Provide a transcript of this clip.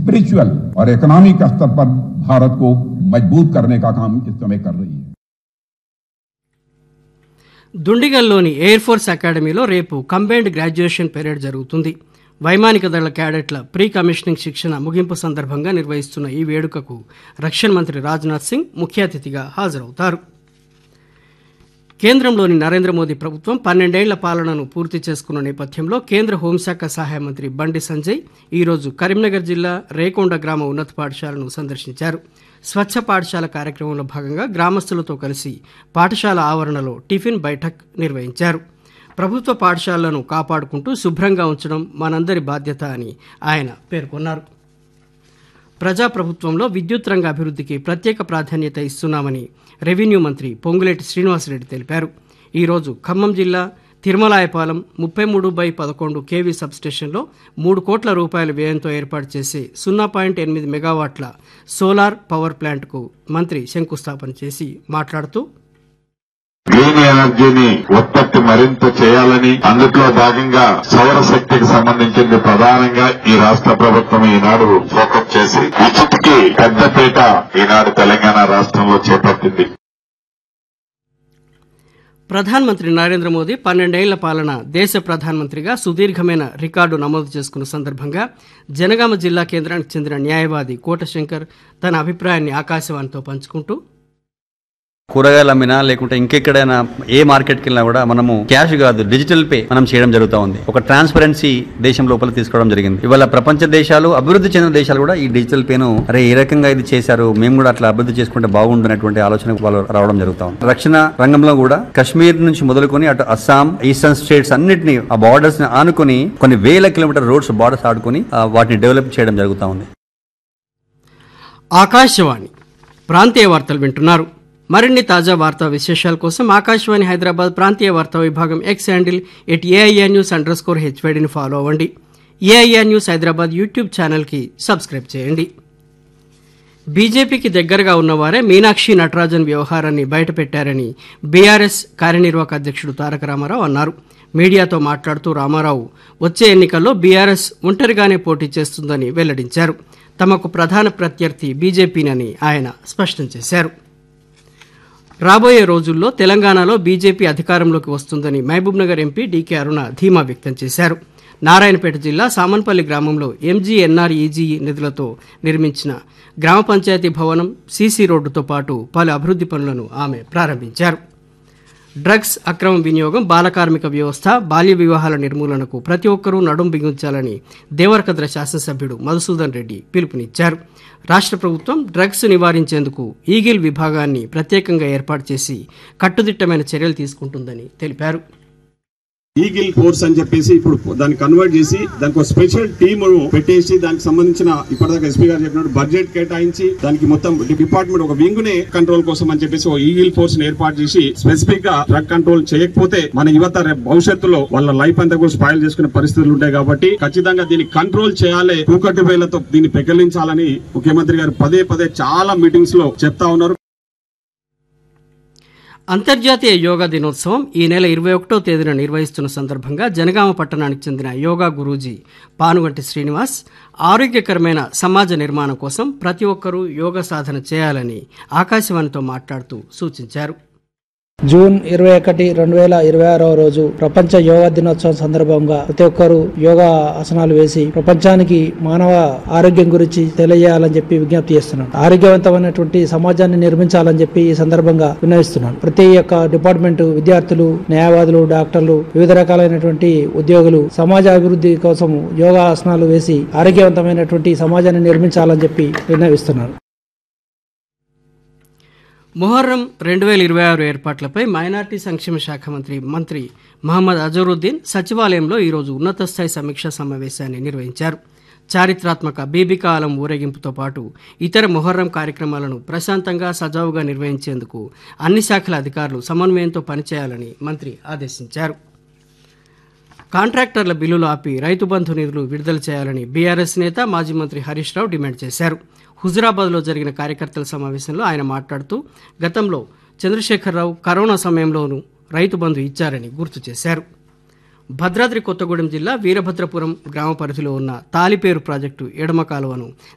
spiritual और economic स्तर पर भारत को मजबूत करने का काम इस समय कर रही है దుండిగల్లోని ఎయిర్ ఫోర్స్ అకాడమీలో రేపు కంబైన్డ్ గ్రాడ్యుయేషన్ పెరేడ్ జరుగుతుంది వైమానిక దళ క్యాడెట్ల ప్రీ కమిషనింగ్ శిక్షణ ముగింపు సందర్భంగా నిర్వహిస్తున్న ఈ వేడుకకు రక్షణ మంత్రి రాజ్నాథ్ సింగ్ ముఖ్య అతిథిగా హాజరవుతారు కేంద్రంలోని నరేంద్ర మోదీ ప్రభుత్వం పన్నెండేళ్ల పాలనను పూర్తి చేసుకున్న నేపథ్యంలో కేంద్ర హోంశాఖ సహాయ మంత్రి బండి సంజయ్ ఈరోజు కరీంనగర్ జిల్లా రేకొండ గ్రామ ఉన్నత పాఠశాలను సందర్శించారు స్వచ్ఛ పాఠశాల కార్యక్రమంలో భాగంగా గ్రామస్తులతో కలిసి పాఠశాల ఆవరణలో టిఫిన్ బైఠక్ నిర్వహించారు ప్రభుత్వ పాఠశాలలను కాపాడుకుంటూ శుభ్రంగా ఉంచడం మనందరి బాధ్యత అని ఆయన పేర్కొన్నారు ప్రజాప్రభుత్వంలో విద్యుత్ రంగ అభివృద్ధికి ప్రత్యేక ప్రాధాన్యత ఇస్తున్నామని రెవెన్యూ మంత్రి పొంగులేటి శ్రీనివాసరెడ్డి తెలిపారు ఈరోజు ఖమ్మం జిల్లా తిరుమలాయపాలెం ముప్పై మూడు బై పదకొండు కేవీ సబ్స్టేషన్లో మూడు కోట్ల రూపాయల వ్యయంతో ఏర్పాటు చేసే సున్నా పాయింట్ ఎనిమిది మెగావాట్ల సోలార్ పవర్ ప్లాంట్కు మంత్రి శంకుస్థాపన చేసి మాట్లాడుతూ గ్రీన్ ఎనర్జీని ఉత్పత్తి మరింత చేయాలని అందులో భాగంగా సౌర శక్తికి సంబంధించింది ప్రధానంగా ఈ రాష్ట్ర ప్రభుత్వం ఈనాడు ఫోకస్ చేసి విద్యుత్కి పెద్దపీట ఈనాడు తెలంగాణ రాష్ట్రంలో చేపట్టింది ప్రధానమంత్రి నరేంద్ర మోదీ పన్నెండేళ్ల పాలన దేశ ప్రధానమంత్రిగా సుదీర్ఘమైన రికార్డు నమోదు చేసుకున్న సందర్భంగా జనగామ జిల్లా కేంద్రానికి చెందిన న్యాయవాది కోటశంకర్ తన అభిప్రాయాన్ని ఆకాశవాణితో పంచుకుంటూ కూరగాయలు అమ్మినా లేకుంటే ఇంకెక్కడైనా ఏ మార్కెట్కి వెళ్ళినా కూడా మనము క్యాష్ కాదు డిజిటల్ పే మనం చేయడం జరుగుతూ ఉంది ఒక ట్రాన్స్పరెన్సీ దేశం లోపల తీసుకోవడం జరిగింది ఇవాళ ప్రపంచ దేశాలు అభివృద్ధి చెందిన దేశాలు కూడా ఈ డిజిటల్ పేను అరే ఏ రకంగా ఇది చేశారు మేము కూడా అట్లా అభివృద్ధి చేసుకుంటే బాగుండు అనేటువంటి ఆలోచన వాళ్ళు రావడం జరుగుతా ఉంది రక్షణ రంగంలో కూడా కశ్మీర్ నుంచి మొదలుకొని అటు అస్సాం ఈస్టర్న్ స్టేట్స్ అన్నిటిని ఆ బార్డర్స్ ని ఆనుకొని కొన్ని వేల కిలోమీటర్ రోడ్స్ బార్డర్స్ ఆడుకొని ఆ, వాటిని డెవలప్ చేయడం జరుగుతా ఉంది ఆకాశవాణి ప్రాంతీయ వార్తలు వింటున్నారు మరిన్ని తాజా వార్తా విశేషాల కోసం ఆకాశవాణి హైదరాబాద్ ప్రాంతీయ వార్తా విభాగం X handle at AIR news underscore స్కోర్ హెచ్వైడిని ఫాలో అవ్వండి ఏఐఆర్ న్యూస్ హైదరాబాద్ యూట్యూబ్ ఛానల్కి సబ్స్క్రైబ్ చేయండి బీజేపీకి దగ్గరగా ఉన్నవారే మీనాక్షి నటరాజన్ వ్యవహారాన్ని బయటపెట్టారని బీఆర్ఎస్ కార్యనిర్వాహక అధ్యక్షుడు తారక రామారావు అన్నారు మీడియాతో మాట్లాడుతూ రామారావు వచ్చే ఎన్నికల్లో బీఆర్ఎస్ ఒంటరిగానే పోటీ చేస్తుందని వెల్లడించారు తమకు ప్రధాన ప్రత్యర్థి బీజేపీనని ఆయన స్పష్టం చేశారు రాబోయే రోజుల్లో తెలంగాణలో బీజేపీ అధికారంలోకి వస్తుందని మహబూబ్నగర్ ఎంపీ డీకే అరుణ ధీమా వ్యక్తం చేశారు నారాయణపేట జిల్లా సామన్పల్లి గ్రామంలో ఎంజీఎన్ఆర్ఈజీ నిధులతో నిర్మించిన గ్రామ పంచాయతీ భవనం సీసీ రోడ్డుతో పాటు పలు అభివృద్ధి పనులను ఆమె ప్రారంభించారు డ్రగ్స్ అక్రమ వినియోగం బాలకార్మిక వ్యవస్థ బాల్య వివాహాల నిర్మూలనకు ప్రతి ఒక్కరూ నడుం బిగించాలని దేవరకద్ర శాసనసభ్యుడు మధుసూదన్ రెడ్డి పిలుపునిచ్చారు రాష్ట్ర ప్రభుత్వం డ్రగ్స్ నివారించేందుకు ఈగిల్ విభాగాన్ని ప్రత్యేకంగా ఏర్పాటు చేసి కట్టుదిట్టమైన చర్యలు తీసుకుంటుందని తెలిపారు ఈగిల్ ఫోర్స్ అని చెప్పేసి ఇప్పుడు దాన్ని కన్వర్ట్ చేసి దానికి ఒక స్పెషల్ టీమ్ పెట్టేసి దానికి సంబంధించిన ఇప్పటిదాకా ఎస్పీ గారు చెప్పినట్టు బడ్జెట్ కేటాయించి దానికి మొత్తం డిపార్ట్మెంట్ ఒక వింగ్ నే కంట్రోల్ కోసం అని చెప్పేసి ఒక ఈగిల్ ఫోర్స్ ని ఏర్పాటు చేసి స్పెసిఫిక్ గా డ్రగ్ కంట్రోల్ చేయకపోతే మన యువత రేపు భవిష్యత్తులో వాళ్ళ లైఫ్ అంతా కూడా స్పాయిల్ చేసుకునే పరిస్థితులు ఉంటాయి కాబట్టి ఖచ్చితంగా దీన్ని కంట్రోల్ చేయాలి కూకటి వేలతో దీన్ని పెకలించాలని ముఖ్యమంత్రి గారు పదే పదే చాలా మీటింగ్స్ లో చెప్తా ఉన్నారు అంతర్జాతీయ యోగా దినోత్సవం ఈ నెల ఇరవై ఒకటో తేదీన నిర్వహిస్తున్న సందర్భంగా జనగామ పట్టణానికి చెందిన యోగా గురూజీ పానుగంటి శ్రీనివాస్ ఆరోగ్యకరమైన సమాజ నిర్మాణం కోసం ప్రతి ఒక్కరూ యోగా సాధన చేయాలని ఆకాశవాణితో మాట్లాడుతూ సూచించారు జూన్ ఇరవై ఒకటి రెండు వేల ఇరవై ఆరవ రోజు ప్రపంచ యోగా దినోత్సవం సందర్భంగా ప్రతి ఒక్కరూ యోగా ఆసనాలు వేసి ప్రపంచానికి మానవ ఆరోగ్యం గురించి తెలియజేయాలని చెప్పి విజ్ఞప్తి చేస్తున్నాను ఆరోగ్యవంతమైనటువంటి సమాజాన్ని నిర్మించాలని చెప్పి ఈ సందర్భంగా విన్నవిస్తున్నాను ప్రతి ఒక్క డిపార్ట్మెంట్ విద్యార్థులు న్యాయవాదులు డాక్టర్లు వివిధ రకాలైనటువంటి ఉద్యోగులు సమాజ అభివృద్ధి కోసం యోగా ఆసనాలు వేసి ఆరోగ్యవంతమైనటువంటి సమాజాన్ని నిర్మించాలని చెప్పి విన్నవిస్తున్నాను మొహర్రం రెండు వేల ఇరవై ఆరు ఏర్పాట్లపై మైనార్టీ సంక్షేమ శాఖ మంత్రి మంత్రి మహమ్మద్ అజరుద్దీన్ సచివాలయంలో ఈరోజు ఉన్నత స్థాయి సమీక్షా సమావేశాన్ని నిర్వహించారు చారిత్రాత్మక బీబికా ఆలం ఊరేగింపుతో పాటు ఇతర మొహర్రం కార్యక్రమాలను ప్రశాంతంగా సజావుగా నిర్వహించేందుకు అన్ని శాఖల అధికారులు సమన్వయంతో పనిచేయాలని మంత్రి ఆదేశించారు కాంట్రాక్టర్ల బిల్లులు ఆపి రైతు బంధు నిధులు విడుదల చేయాలని బీఆర్ఎస్ నేత మాజీ మంత్రి హరీష్ రావు డిమాండ్ చేశారు హుజురాబాద్లో జరిగిన కార్యకర్తల సమావేశంలో ఆయన మాట్లాడుతూ గతంలో చంద్రశేఖరరావు కరోనా సమయంలోనూ రైతు బంధు ఇచ్చారని గుర్తు చేశారు భద్రాద్రి కొత్తగూడెం జిల్లా వీరభద్రపురం గ్రామ పరిధిలో ఉన్న తాలిపేరు ప్రాజెక్టు ఎడమ కాలువను